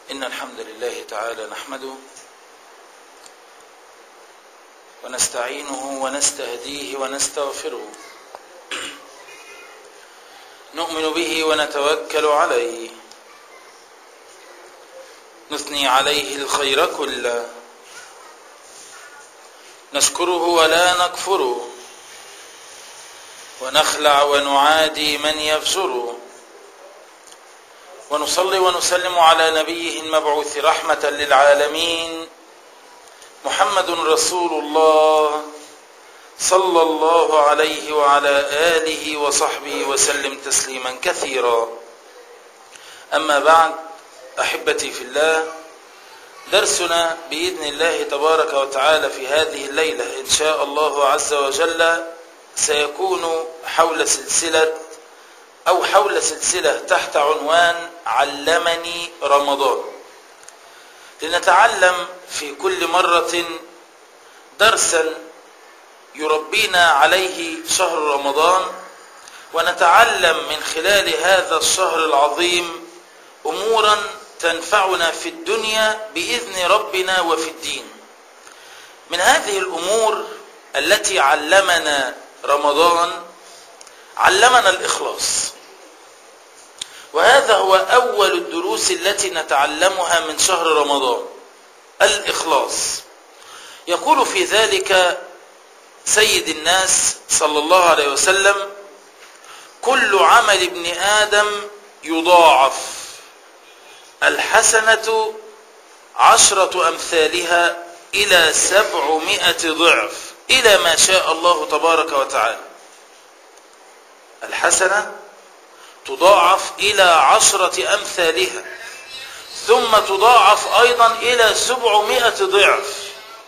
إن الحمد لله تعالى نحمده ونستعينه ونستهديه ونستغفره نؤمن به ونتوكل عليه نثني عليه الخير كله نشكره ولا نكفره ونخلع ونعادي من يفجره ونصلي ونسلم على نبيه المبعوث رحمة للعالمين محمد رسول الله صلى الله عليه وعلى آله وصحبه وسلم تسليما كثيرا أما بعد أحبتي في الله درسنا بإذن الله تبارك وتعالى في هذه الليلة إن شاء الله عز وجل سيكون حول سلسلة أو حول سلسلة تحت عنوان علمني رمضان لنتعلم في كل مرة درسا يربينا عليه شهر رمضان ونتعلم من خلال هذا الشهر العظيم أمورا تنفعنا في الدنيا بإذن ربنا وفي الدين من هذه الأمور التي علمنا رمضان علمنا الإخلاص وهذا هو أول الدروس التي نتعلمها من شهر رمضان الإخلاص يقول في ذلك سيد الناس صلى الله عليه وسلم كل عمل ابن آدم يضاعف الحسنة عشرة أمثالها إلى سبعمائة ضعف إلى ما شاء الله تبارك وتعالى الحسنة تضاعف إلى عشرة أمثالها ثم تضاعف أيضا إلى سبعمائة ضعف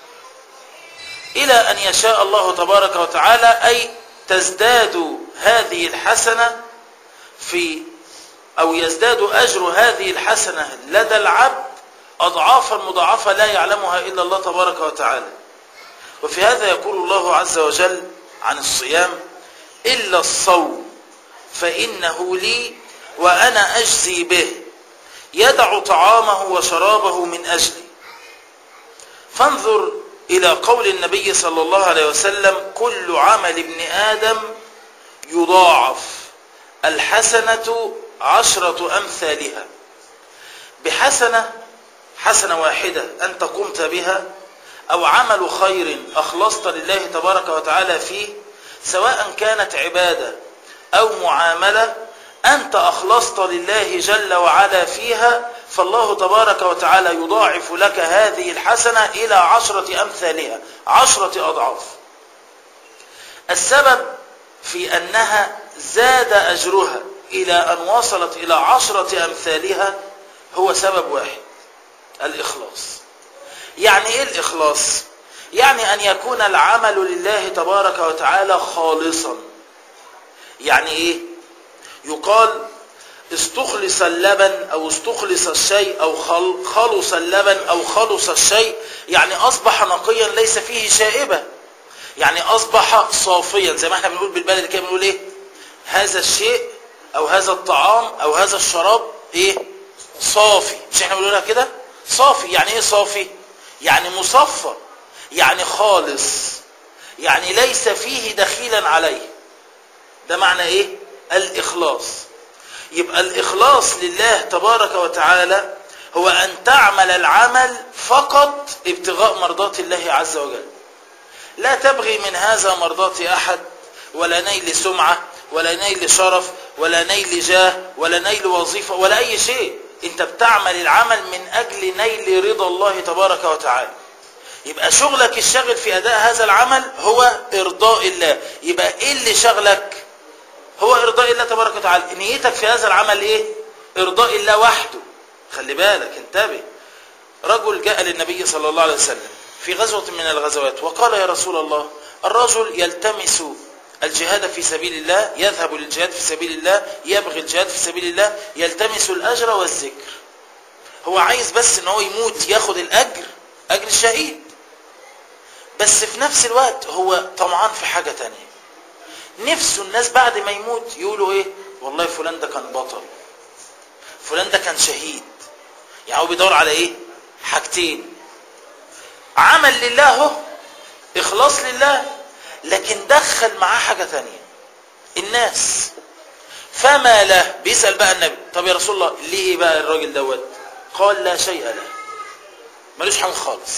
إلى أن يشاء الله تبارك وتعالى أي تزداد هذه الحسنة في أو يزداد أجر هذه الحسنة لدى العبد أضعافا مضاعفة لا يعلمها إلا الله تبارك وتعالى وفي هذا يقول الله عز وجل عن الصيام إلا الصوم فإنه لي وأنا أجزي به يدع طعامه وشرابه من أجلي فانظر إلى قول النبي صلى الله عليه وسلم كل عمل ابن آدم يضاعف الحسنة عشرة أمثالها بحسنة حسنة واحدة أنت قمت بها أو عمل خير أخلصت لله تبارك وتعالى فيه سواء كانت عبادة أو معاملة أنت أخلصت لله جل وعلا فيها فالله تبارك وتعالى يضاعف لك هذه الحسنة إلى عشرة أمثالها عشرة أضعاف السبب في أنها زاد أجرها إلى أن وصلت إلى عشرة أمثالها هو سبب واحد الإخلاص يعني إيه الإخلاص؟ يعني أن يكون العمل لله تبارك وتعالى خالصا يعني إيه؟ يقال استخلص اللبن أو استخلص الشيء أو خلص اللبن أو خلص الشيء يعني أصبح نقيا ليس فيه شائبة يعني أصبح صافيا زي ما احنا بنقول بالبلد كده بنقول إيه هذا الشيء أو هذا الطعام أو هذا الشراب إيه صافي مش احنا بنقولها كده صافي يعني إيه صافي يعني مصفى يعني خالص يعني ليس فيه دخيلا عليه ده معنى ايه الاخلاص يبقى الاخلاص لله تبارك وتعالى هو ان تعمل العمل فقط ابتغاء مرضات الله عز وجل لا تبغي من هذا مرضات احد ولا نيل سمعة ولا نيل شرف ولا نيل جاه ولا نيل وظيفة ولا اي شيء انت بتعمل العمل من اجل نيل رضا الله تبارك وتعالى يبقى شغلك الشاغل في اداء هذا العمل هو ارضاء الله يبقى ايه اللي شغلك هو ارضاء الله تبارك وتعالى نيتك في هذا العمل ايه ارضاء الله وحده خلي بالك انتبه رجل جاء للنبي صلى الله عليه وسلم في غزوة من الغزوات وقال يا رسول الله الرجل يلتمس الجهاد في سبيل الله يذهب للجهاد في سبيل الله يبغي الجهاد في سبيل الله يلتمس الأجر والذكر هو عايز بس ان هو يموت ياخد الأجر أجر الشهيد بس في نفس الوقت هو طمعان في حاجة تانية نفسه الناس بعد ما يموت يقولوا ايه والله فلان ده كان بطل فلان ده كان شهيد يعني هو بيدور على ايه حاجتين عمل لله هو اخلاص لله لكن دخل معاه حاجة تانية الناس فما له بيسأل بقى النبي طب يا رسول الله ليه ايه بقى الراجل دوت قال لا شيء له ملوش حاجة خالص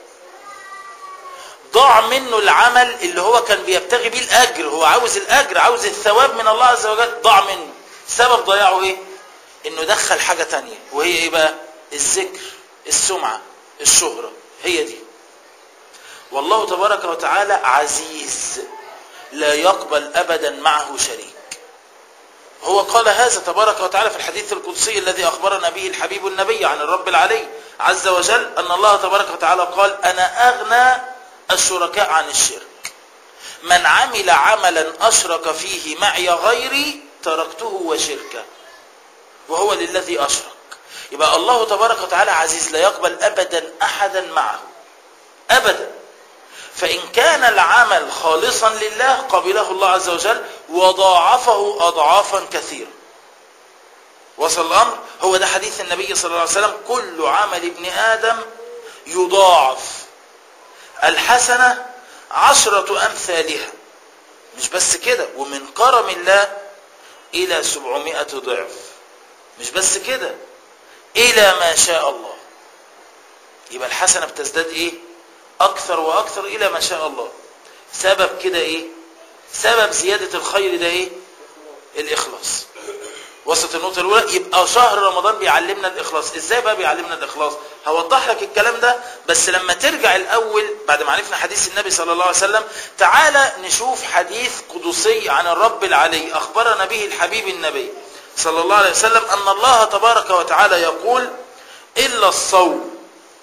ضاع منه العمل اللي هو كان بيبتغي بيه الاجر هو عاوز الاجر عاوز الثواب من الله عز وجل ضاع منه سبب ضياعه ايه انه دخل حاجة تانية وهي ايه بقى الذكر السمعة الشهرة هي دي والله تبارك وتعالى عزيز لا يقبل ابدا معه شريك هو قال هذا تبارك وتعالى في الحديث القدسي الذي اخبرنا به الحبيب النبي عن الرب العلي عز وجل ان الله تبارك وتعالى قال انا اغنى الشركاء عن الشرك من عمل عملا اشرك فيه معي غيري تركته وشركه وهو للذي اشرك يبقى الله تبارك وتعالى عزيز لا يقبل ابدا احدا معه ابدا فإن كان العمل خالصا لله قبله الله عز وجل وضاعفه أضعافا كثيرة وصل الأمر هو ده حديث النبي صلى الله عليه وسلم كل عمل ابن آدم يضاعف الحسنة عشرة أمثالها مش بس كده ومن كرم الله إلى سبعمائة ضعف مش بس كده إلى ما شاء الله يبقى الحسنة بتزداد إيه أكثر وأكثر إلى ما شاء الله سبب كده إيه سبب زيادة الخير ده إيه الإخلاص وسط النقطة الأولى يبقى شهر رمضان بيعلمنا الإخلاص إزاي بقى بيعلمنا الإخلاص هوضح لك الكلام ده بس لما ترجع الأول بعد ما عرفنا حديث النبي صلى الله عليه وسلم تعالى نشوف حديث قدسي عن الرب العلي أخبرنا به الحبيب النبي صلى الله عليه وسلم أن الله تبارك وتعالى يقول إلا الصوم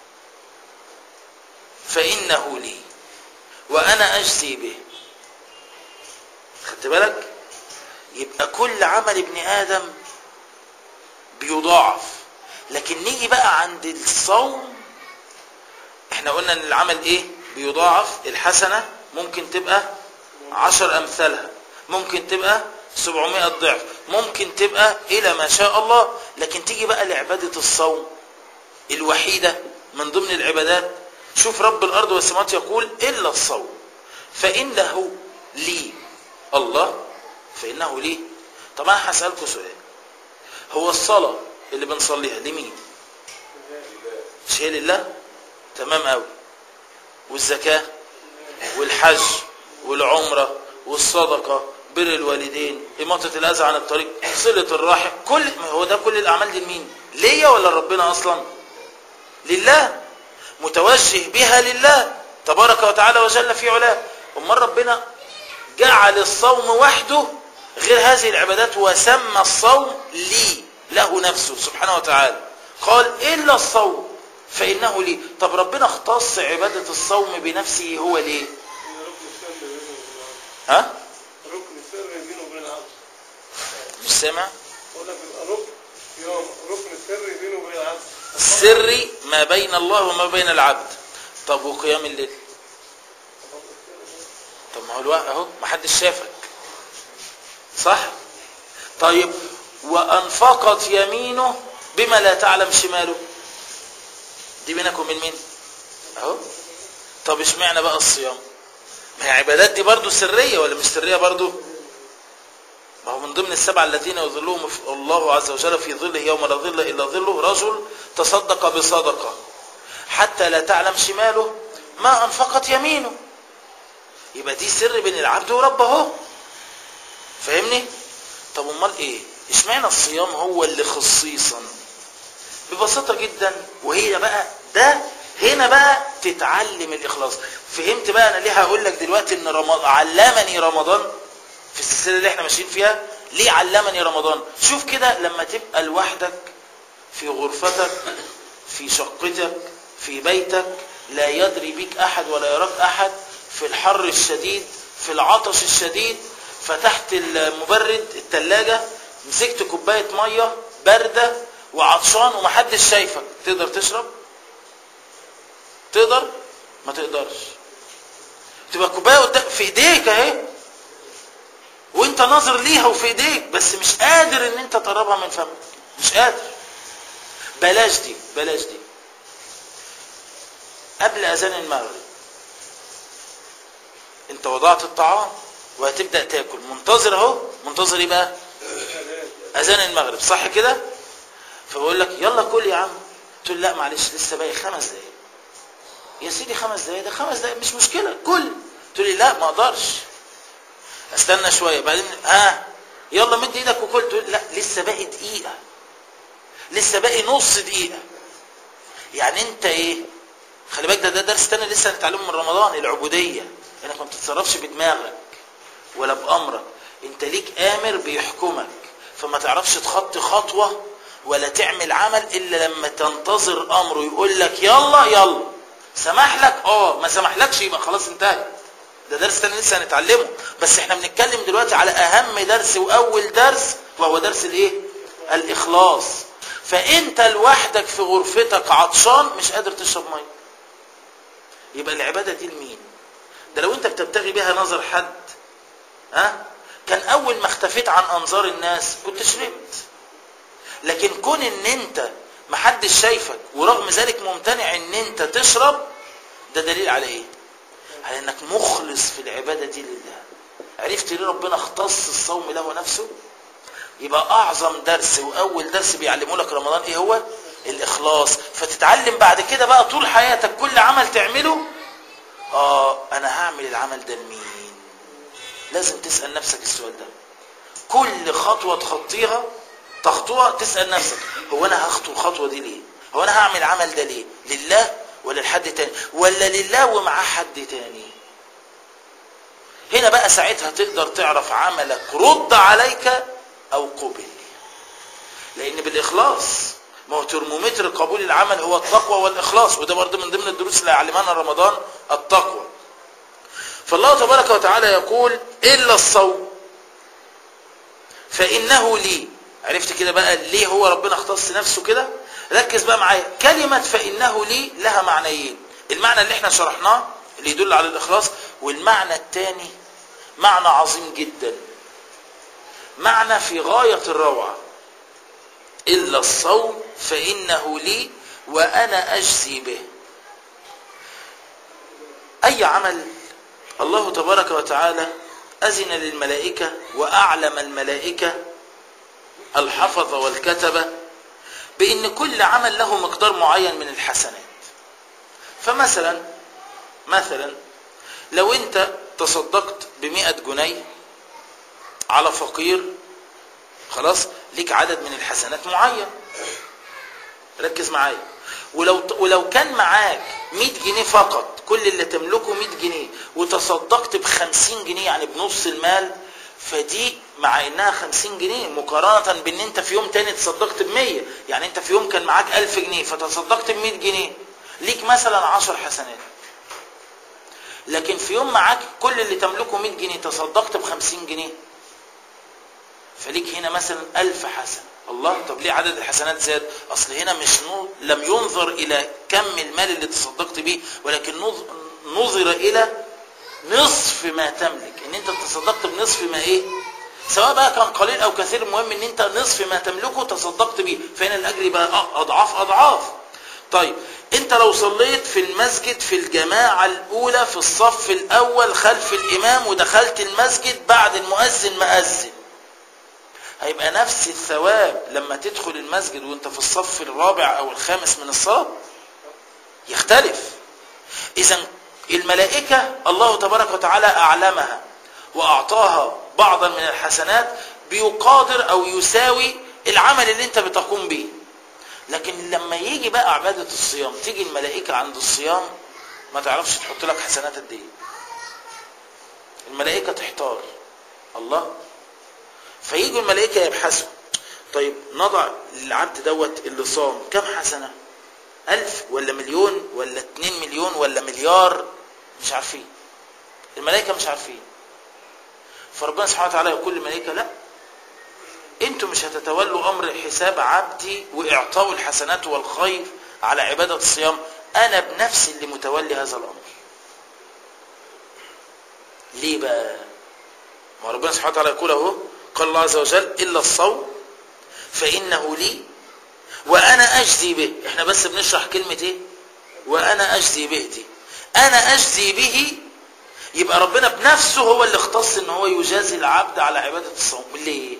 فإنه لي وأنا أجزي به خدت بالك يبقى كل عمل ابن آدم بيضاعف لكن نيجي بقى عند الصوم احنا قلنا ان العمل ايه بيضاعف الحسنة ممكن تبقى عشر امثالها ممكن تبقى سبعمائة ضعف ممكن تبقى الى ما شاء الله لكن تيجي بقى لعبادة الصوم الوحيدة من ضمن العبادات شوف رب الارض والسماوات يقول الا الصوم فانه لي الله فانه لي طب انا هسالكم سؤال هو الصلاه اللي بنصليها لمين مش هي لله تمام قوي والزكاه والحج والعمره والصدقه بر الوالدين إماطة الأذى عن الطريق صلة الرحم كل هو ده كل الأعمال دي لمين ليا ولا ربنا أصلا لله متوجه بها لله تبارك وتعالى وجل في علاه امال ربنا جعل الصوم وحده غير هذه العبادات وسمى الصوم لي له نفسه سبحانه وتعالى قال إلا الصوم فإنه لي طب ربنا اختص عبادة الصوم بنفسه هو ليه ها ركن السر بينه وبين العبد مش سامع بقول لك يبقى ركن يوم ركن السر بينه وبين العبد السر ما بين الله وما بين العبد طب وقيام الليل طب ما هو الوقت اهو ما حدش شافك صح طيب وانفقت يمينه بما لا تعلم شماله دي بينك وبين مين اهو طب اشمعنى بقى الصيام ما هي عبادات دي برضو سرية ولا مش سرية برضو ما هو من ضمن السبعة الذين يظلهم الله عز وجل في ظله يوم لا ظل إلا ظله رجل تصدق بصدقة حتى لا تعلم شماله ما أنفقت يمينه يبقى دي سر بين العبد وربه اهو فاهمني طب امال ايه اشمعنى الصيام هو اللي خصيصا ببساطة جدا وهي بقى ده هنا بقى تتعلم الإخلاص فهمت بقى أنا ليه هقول لك دلوقتي إن رمضان علمني رمضان في السلسلة اللي احنا ماشيين فيها ليه علمني رمضان شوف كده لما تبقى لوحدك في غرفتك في شقتك في بيتك لا يدري بك أحد ولا يراك أحد في الحر الشديد في العطش الشديد فتحت المبرد التلاجة مسكت كوباية مية باردة وعطشان ومحدش شايفك تقدر تشرب تقدر ما تقدرش تبقى كوبايه قدام في ايديك اهي وانت ناظر ليها وفي ايديك بس مش قادر ان انت تقربها من فمك مش قادر بلاش دي بلاش دي قبل اذان المغرب انت وضعت الطعام وهتبدا تاكل منتظر اهو منتظر ايه بقى اذان المغرب صح كده فبقول لك يلا كل يا عم تقول لا معلش لسه باقي خمس دقايق يا سيدي خمس دقايق ده خمس دقايق مش مشكله كل تقول لي لا ما اقدرش استنى شويه بعدين ها يلا مد ايدك وكل تقول لا لسه باقي دقيقه لسه باقي نص دقيقه يعني انت ايه خلي بالك ده ده درس تاني لسه هنتعلمه من رمضان العبوديه انك ما بتتصرفش بدماغك ولا بامرك انت ليك امر بيحكمك فما تعرفش تخطي خطوه ولا تعمل عمل الا لما تنتظر امره يقول لك يلا يلا سمح لك اه ما سمحلكش يبقى خلاص انتهى ده درس تاني لسه هنتعلمه بس احنا بنتكلم دلوقتي على اهم درس واول درس وهو درس الايه الاخلاص فانت لوحدك في غرفتك عطشان مش قادر تشرب ميه يبقى العباده دي لمين ده لو انت بتبتغي بها نظر حد ها كان اول ما اختفيت عن انظار الناس كنت شربت لكن كون ان انت محدش شايفك ورغم ذلك ممتنع ان انت تشرب ده دليل على ايه على انك مخلص في العباده دي لله عرفت ليه ربنا اختص الصوم له نفسه يبقى اعظم درس واول درس بيعلمه لك رمضان ايه هو الاخلاص فتتعلم بعد كده بقى طول حياتك كل عمل تعمله اه انا هعمل العمل ده لمين لازم تسال نفسك السؤال ده كل خطوه تخطيها تخطوها تسال نفسك هو انا هخطو الخطوه دي ليه هو انا هعمل العمل ده ليه لله ولا لحد تاني ولا لله ومعاه حد تاني هنا بقى ساعتها تقدر تعرف عملك رد عليك او قبل لان بالاخلاص ما هو ترمومتر قبول العمل هو التقوى والاخلاص وده برضه من ضمن الدروس اللي علمنا رمضان التقوى فالله تبارك وتعالى يقول الا الصوم فانه لي عرفت كده بقى ليه هو ربنا اختص نفسه كده ركز بقى معايا كلمة فإنه لي لها معنيين المعنى اللي احنا شرحناه اللي يدل على الإخلاص والمعنى الثاني معنى عظيم جدا معنى في غاية الروعة إلا الصوم فإنه لي وأنا أجزي به أي عمل الله تبارك وتعالى أذن للملائكة وأعلم الملائكة الحفظ والكتبة بأن كل عمل له مقدار معين من الحسنات فمثلا مثلا لو انت تصدقت بمئة جنيه على فقير خلاص ليك عدد من الحسنات معين ركز معايا ولو ولو كان معاك 100 جنيه فقط كل اللي تملكه 100 جنيه وتصدقت ب 50 جنيه يعني بنص المال فدي مع انها 50 جنيه مقارنة بان انت في يوم تاني تصدقت ب 100 يعني انت في يوم كان معاك 1000 جنيه فتصدقت ب 100 جنيه ليك مثلا 10 حسنات لكن في يوم معاك كل اللي تملكه 100 جنيه تصدقت ب 50 جنيه فليك هنا مثلا 1000 حسنة الله طب ليه عدد الحسنات زاد اصل هنا مش نو... لم ينظر الى كم المال اللي تصدقت به ولكن نظر الى نصف ما تملك ان انت تصدقت بنصف ما ايه سواء بقى كان قليل او كثير المهم ان انت نصف ما تملكه تصدقت بيه فهنا الاجر يبقى اضعاف اضعاف طيب انت لو صليت في المسجد في الجماعة الاولى في الصف الاول خلف الامام ودخلت المسجد بعد المؤذن مأذن هيبقى نفس الثواب لما تدخل المسجد وانت في الصف الرابع او الخامس من الصلاة يختلف اذا الملائكة الله تبارك وتعالى اعلمها واعطاها بعضا من الحسنات بيقادر او يساوي العمل اللي انت بتقوم به لكن لما يجي بقى عبادة الصيام تيجي الملائكة عند الصيام ما تعرفش تحط لك حسنات قد ايه الملائكة تحتار الله فيجوا الملائكة يبحثوا طيب نضع للعبد دوت اللي صام كم حسنة ألف ولا مليون ولا اتنين مليون ولا مليار مش عارفين الملائكة مش عارفين فربنا سبحانه وتعالى يقول للملائكة لا انتوا مش هتتولوا امر حساب عبدي واعطاء الحسنات والخير على عبادة الصيام انا بنفسي اللي متولي هذا الامر ليه بقى ما ربنا سبحانه وتعالى يقول اهو قال الله عز وجل الا الصوم فانه لي وانا اجزي به احنا بس بنشرح كلمة ايه وانا اجزي به دي انا اجزي به يبقى ربنا بنفسه هو اللي اختص ان هو يجازي العبد على عبادة الصوم ليه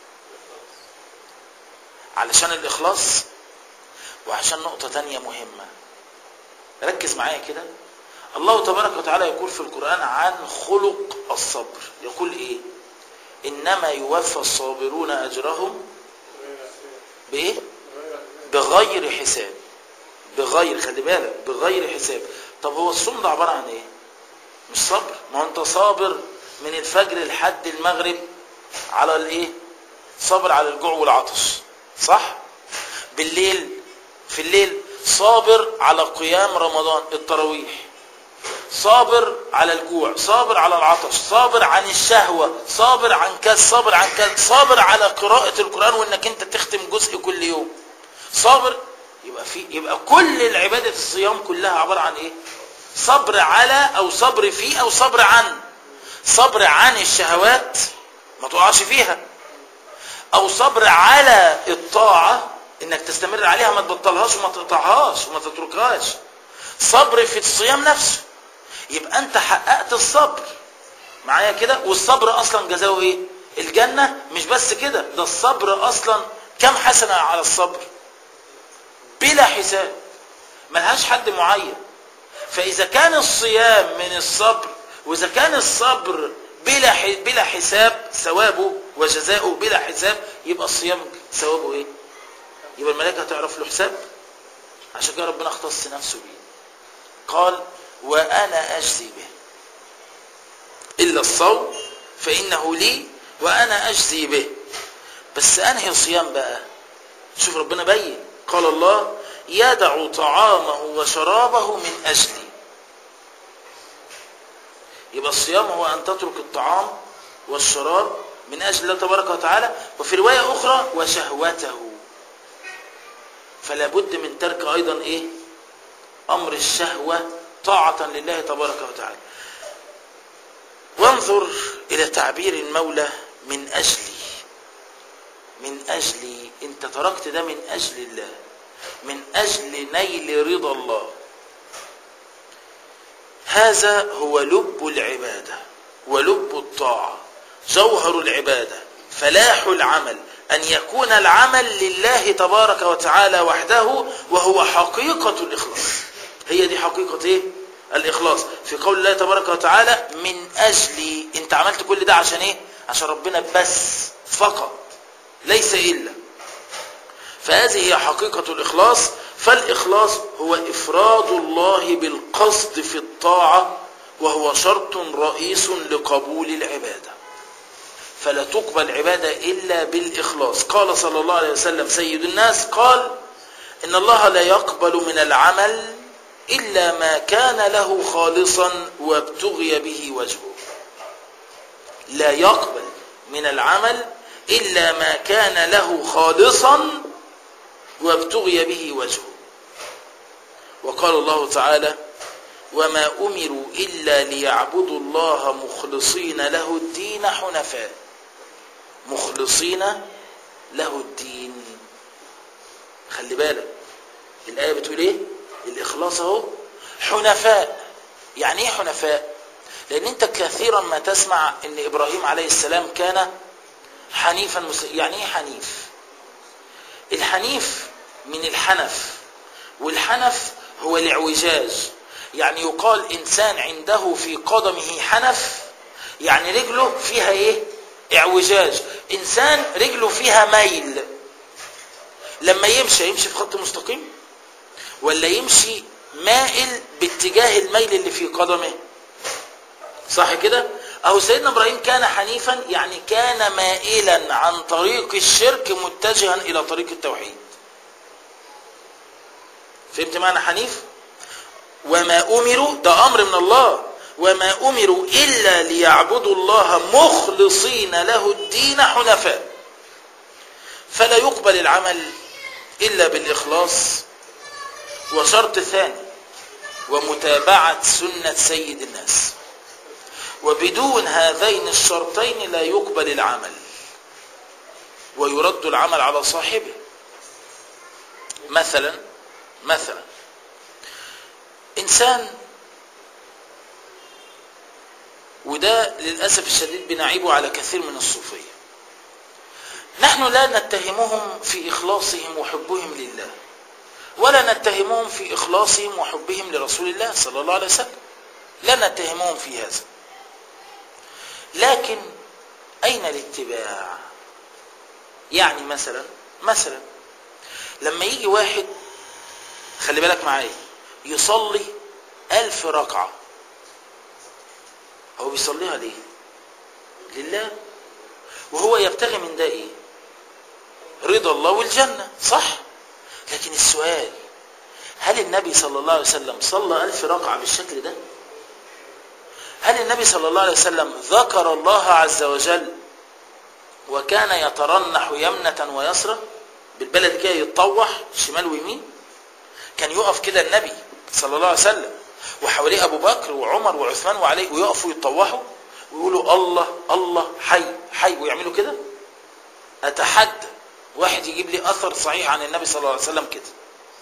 علشان الاخلاص وعشان نقطة تانية مهمة ركز معايا كده الله تبارك وتعالى يقول في القرآن عن خلق الصبر يقول ايه انما يوفى الصابرون اجرهم بايه بغير حساب بغير خلي بالك بغير حساب طب هو الصوم ده عبارة عن ايه مش صبر ما هو انت صابر من الفجر لحد المغرب على الايه صابر على الجوع والعطش صح بالليل في الليل صابر على قيام رمضان التراويح صابر على الجوع صابر على العطش صابر عن الشهوة صابر عن كذا صابر عن كذا صابر على قراءة القرآن وانك انت تختم جزء كل يوم صابر يبقى في يبقى كل العبادة الصيام كلها عبارة عن ايه صبر على او صبر في او صبر عن صبر عن الشهوات ما تقعش فيها او صبر على الطاعة انك تستمر عليها ما تبطلهاش وما تقطعهاش وما تتركهاش صبر في الصيام نفسه يبقى انت حققت الصبر معايا كده والصبر اصلا جزاؤه ايه الجنة مش بس كده ده الصبر اصلا كم حسنة على الصبر بلا حساب ملهاش حد معين فاذا كان الصيام من الصبر واذا كان الصبر بلا بلا حساب ثوابه وجزاؤه بلا حساب يبقى الصيام ثوابه ايه يبقى الملائكه هتعرف له حساب عشان كده ربنا اختص نفسه بيه قال وانا اجزي به الا الصوم فانه لي وانا اجزي به بس انهي صيام بقى شوف ربنا بين قال الله يدع طعامه وشرابه من اجلي يبقى الصيام هو ان تترك الطعام والشراب من اجل الله تبارك وتعالى وفي روايه اخرى وشهوته فلا بد من ترك ايضا ايه امر الشهوه طاعه لله تبارك وتعالى وانظر الى تعبير المولى من اجلي من اجلي انت تركت ده من اجل الله من اجل نيل رضا الله هذا هو لب العباده ولب الطاعه جوهر العباده فلاح العمل أن يكون العمل لله تبارك وتعالى وحده وهو حقيقة الإخلاص هي دي حقيقة إيه؟ الإخلاص في قول الله تبارك وتعالى من أجلي أنت عملت كل ده عشان إيه؟ عشان ربنا بس فقط ليس إلا فهذه هي حقيقة الإخلاص فالإخلاص هو إفراد الله بالقصد في الطاعة وهو شرط رئيس لقبول العباده فلا تقبل عبادة إلا بالإخلاص قال صلى الله عليه وسلم سيد الناس قال إن الله لا يقبل من العمل إلا ما كان له خالصا وابتغي به وجهه لا يقبل من العمل إلا ما كان له خالصا وابتغي به وجهه وقال الله تعالى وما أمروا إلا ليعبدوا الله مخلصين له الدين حنفاء مخلصين له الدين خلي بالك الآية بتقول إيه الإخلاص أهو حنفاء يعني إيه حنفاء لأن أنت كثيرا ما تسمع أن إبراهيم عليه السلام كان حنيفا مسلم يعني إيه حنيف الحنيف من الحنف والحنف هو الاعوجاج يعني يقال إنسان عنده في قدمه حنف يعني رجله فيها إيه اعوجاج إنسان رجله فيها ميل لما يمشي يمشي في خط مستقيم ولا يمشي مائل باتجاه الميل اللي في قدمه صح كده أو سيدنا إبراهيم كان حنيفا يعني كان مائلا عن طريق الشرك متجها إلى طريق التوحيد فهمت معنى حنيف وما أمروا ده أمر من الله وما أمروا إلا ليعبدوا الله مخلصين له الدين حنفاء فلا يقبل العمل إلا بالإخلاص وشرط ثاني ومتابعة سنة سيد الناس وبدون هذين الشرطين لا يقبل العمل ويرد العمل على صاحبه مثلا مثلا انسان وده للاسف الشديد بنعيبه على كثير من الصوفيه نحن لا نتهمهم في اخلاصهم وحبهم لله ولا نتهمهم في اخلاصهم وحبهم لرسول الله صلى الله عليه وسلم لا نتهمهم في هذا لكن اين الاتباع يعني مثلا مثلا لما يجي واحد خلي بالك معايا يصلي ألف ركعة هو بيصليها ليه لله وهو يبتغي من ده ايه رضا الله والجنة صح لكن السؤال هل النبي صلى الله عليه وسلم صلى ألف ركعة بالشكل ده هل النبي صلى الله عليه وسلم ذكر الله عز وجل وكان يترنح يمنة ويسرى بالبلد كده يتطوح شمال ويمين كان يقف كده النبي صلى الله عليه وسلم وحواليه ابو بكر وعمر وعثمان وعلي ويقفوا يتطوحوا ويقولوا الله الله حي حي ويعملوا كده اتحدى واحد يجيب لي اثر صحيح عن النبي صلى الله عليه وسلم كده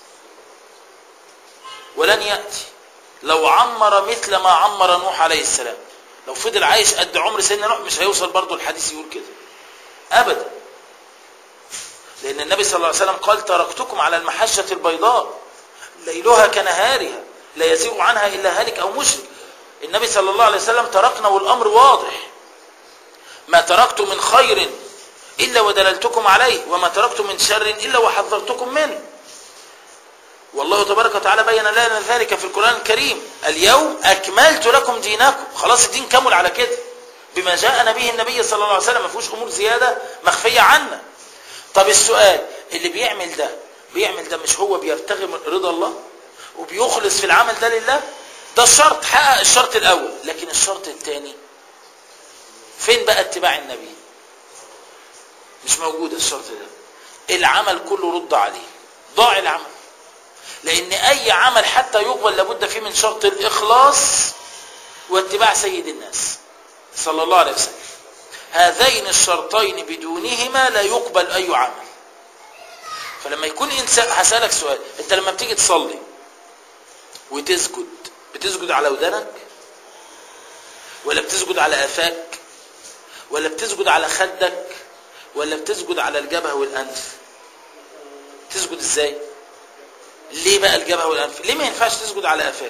ولن ياتي لو عمر مثل ما عمر نوح عليه السلام لو فضل عايش قد عمر سيدنا نوح مش هيوصل برضه الحديث يقول كده ابدا لان النبي صلى الله عليه وسلم قال تركتكم على المحجه البيضاء ليلها كنهارها لا يزيغ عنها الا هالك او مشرك النبي صلى الله عليه وسلم تركنا والامر واضح ما تركت من خير الا ودللتكم عليه وما تركت من شر الا وحذرتكم منه والله تبارك وتعالى بين لنا ذلك في القران الكريم اليوم اكملت لكم دينكم خلاص الدين كمل على كده بما جاءنا به النبي صلى الله عليه وسلم ما فيهوش امور زياده مخفيه عنا طب السؤال اللي بيعمل ده بيعمل ده مش هو بيبتغي رضا الله وبيخلص في العمل ده لله ده الشرط حقق الشرط الاول لكن الشرط الثاني فين بقى اتباع النبي مش موجود الشرط ده العمل كله رد عليه ضاع العمل لان اي عمل حتى يقبل لابد فيه من شرط الاخلاص واتباع سيد الناس صلى الله عليه وسلم هذين الشرطين بدونهما لا يقبل اي عمل فلما يكون انسان هسالك سؤال انت لما بتيجي تصلي وتسجد بتسجد على ودانك ولا بتسجد على قفاك ولا بتسجد على خدك ولا بتسجد على الجبهه والانف تسجد ازاي ليه بقى الجبهه والانف ليه ما ينفعش تسجد على قفاك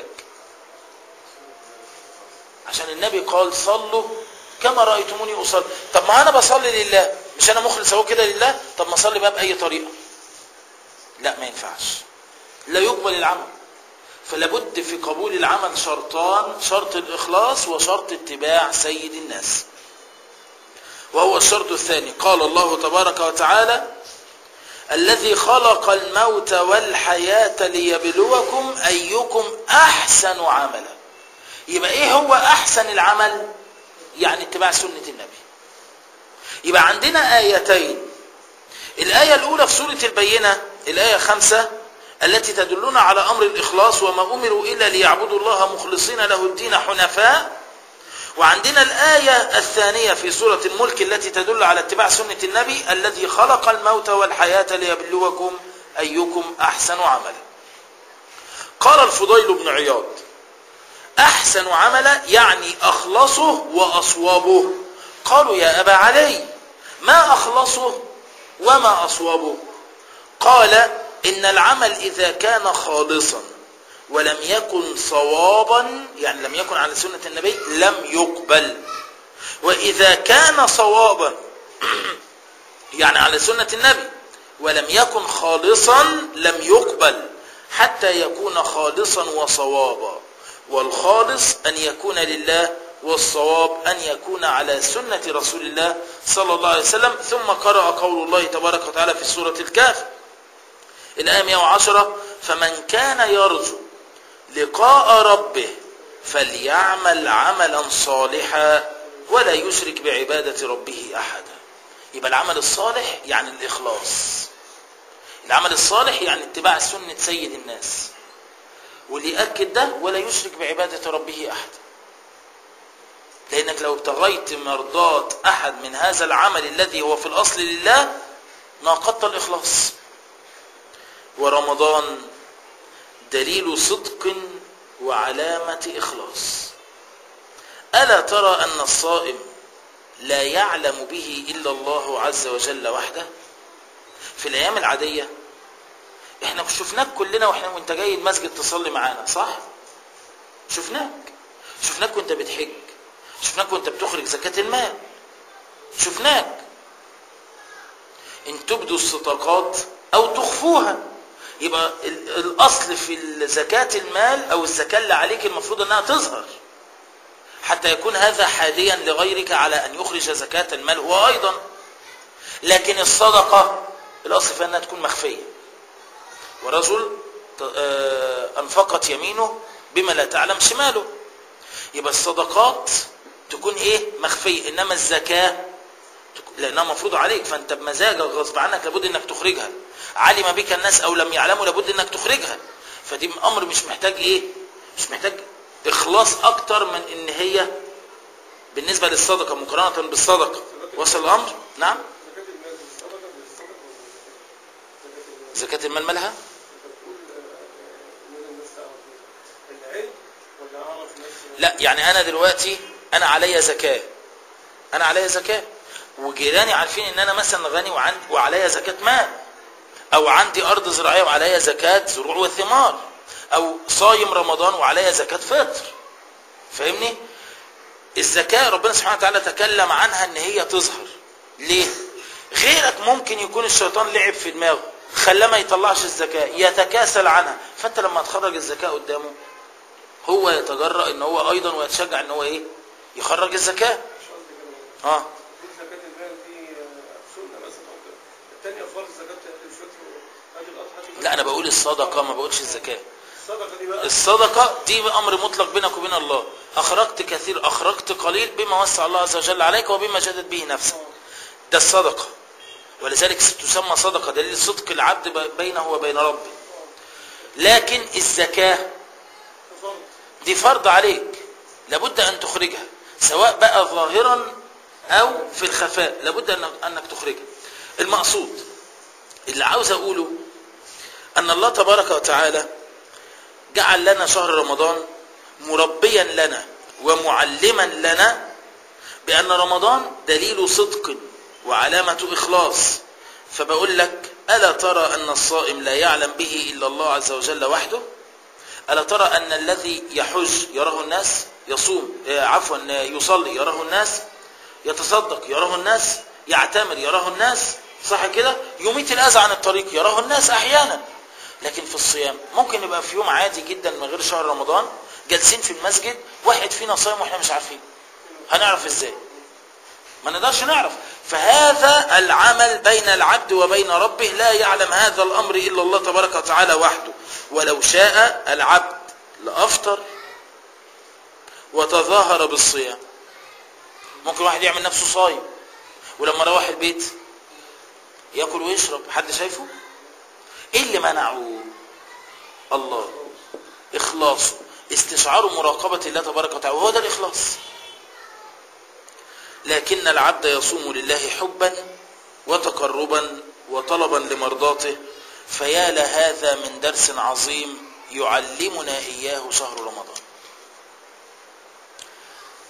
عشان النبي قال صلوا كما رايتموني اصلي طب ما انا بصلي لله مش انا مخلص اهو كده لله طب ما اصلي بقى باي طريقه لا ما ينفعش لا يقبل العمل فلابد في قبول العمل شرطان شرط الإخلاص وشرط اتباع سيد الناس وهو الشرط الثاني قال الله تبارك وتعالى الذي خلق الموت والحياة ليبلوكم أيكم أحسن عملا يبقى إيه هو أحسن العمل يعني اتباع سنة النبي يبقى عندنا آيتين الآية الأولى في سورة البينة الآية خمسة التي تدلنا على أمر الإخلاص وما أمروا إلا ليعبدوا الله مخلصين له الدين حنفاء وعندنا الآية الثانية في سورة الملك التي تدل على اتباع سنة النبي الذي خلق الموت والحياة ليبلوكم أيكم أحسن عملا قال الفضيل بن عياض أحسن عملا يعني أخلصه وأصوابه قالوا يا أبا علي ما أخلصه وما أصوابه قال إن العمل إذا كان خالصا ولم يكن صوابا يعني لم يكن على سنة النبي لم يقبل وإذا كان صوابا يعني على سنة النبي ولم يكن خالصا لم يقبل حتى يكون خالصا وصوابا والخالص أن يكون لله والصواب أن يكون على سنة رسول الله صلى الله عليه وسلم ثم قرأ قول الله تبارك وتعالى في سورة الكهف الآية 110 فمن كان يرجو لقاء ربه فليعمل عملا صالحا ولا يشرك بعبادة ربه أحدا يبقى العمل الصالح يعني الإخلاص العمل الصالح يعني اتباع سنة سيد الناس واللي يأكد ده ولا يشرك بعبادة ربه أحدا لأنك لو ابتغيت مرضات أحد من هذا العمل الذي هو في الأصل لله ناقضت الإخلاص ورمضان دليل صدق وعلامة إخلاص ألا ترى أن الصائم لا يعلم به إلا الله عز وجل وحده في الأيام العادية احنا شفناك كلنا واحنا وانت جاي المسجد تصلي معانا صح شفناك شفناك وانت بتحج شفناك وانت بتخرج زكاة المال شفناك ان تبدوا الصدقات او تخفوها يبقى ال- الاصل في زكاة المال او الزكاة اللي عليك المفروض انها تظهر حتى يكون هذا حاليا لغيرك على ان يخرج زكاة المال هو ايضا لكن الصدقة الاصل فيها انها تكون مخفية ورجل ت- آه، انفقت يمينه بما لا تعلم شماله يبقى الصدقات تكون ايه مخفية انما الزكاة تك- لانها مفروضة عليك فانت بمزاجك غصب عنك لابد انك تخرجها علم بك الناس او لم يعلموا لابد انك تخرجها فدي امر مش محتاج ايه مش محتاج اخلاص اكتر من ان هي بالنسبة للصدقة مقارنة بالصدقة وصل الامر نعم زكاة المال بالصدقة بالصدقة ولا زكاة المال زكاة المال مالها بتقول ان الناس تعرف إيه؟ العلم ولا اعرف نفسي لا يعني انا دلوقتي انا عليا زكاة انا عليا زكاة وجيراني عارفين ان انا مثلا غني وعندي وعليا زكاة مال او عندي ارض زراعية وعليا زكاة زروع وثمار او صايم رمضان وعليا زكاة فطر فاهمني الزكاة ربنا سبحانه وتعالى تكلم عنها ان هي تظهر ليه غيرك ممكن يكون الشيطان لعب في دماغه خلاه ما يطلعش الزكاة يتكاسل عنها فانت لما تخرج الزكاة قدامه هو يتجرأ ان هو ايضا ويتشجع ان هو ايه يخرج الزكاة مش قصدي كده اه دي زكاة المال دي آه، سنة مثلا أو كده. التانية فرض زكاة أهل الفطر وأهل الأضحى دي لا انا بقول الصدقة ما بقولش الزكاة الصدقة دي بقى الصدقة دي امر مطلق بينك وبين الله اخرجت كثير اخرجت قليل بما وسع الله عز وجل عليك وبما جدت به نفسك ده الصدقة ولذلك تسمى صدقة دليل صدق العبد ب- بينه وبين ربه لكن الزكاة فرض دي فرض عليك لابد ان تخرجها سواء بقى ظاهرا او في الخفاء لابد أن- انك تخرجها المقصود اللي عاوز اقوله ان الله تبارك وتعالى جعل لنا شهر رمضان مربيا لنا ومعلما لنا بان رمضان دليل صدق وعلامة اخلاص فبقول لك الا ترى ان الصائم لا يعلم به الا الله عز وجل وحده ألا ترى أن الذي يحج يراه الناس يصوم آه، عفوا آه، يصلي يراه الناس يتصدق يراه الناس يعتمر يراه الناس صح كده يميت الأذى عن الطريق يراه الناس أحيانا لكن في الصيام ممكن يبقى في يوم عادي جدا من غير شهر رمضان جالسين في المسجد واحد فينا صايم واحنا مش عارفين هنعرف ازاي ما نقدرش نعرف فهذا العمل بين العبد وبين ربه لا يعلم هذا الأمر إلا الله تبارك وتعالى وحده ولو شاء العبد لأفطر وتظاهر بالصيام ممكن واحد يعمل نفسه صايم ولما روح البيت ياكل ويشرب حد شايفه ايه اللي منعه الله اخلاصه استشعار مراقبة الله تبارك وتعالى وهو ده الاخلاص لكن العبد يصوم لله حبا وتقربا وطلبا لمرضاته فيا لهذا من درس عظيم يعلمنا إياه شهر رمضان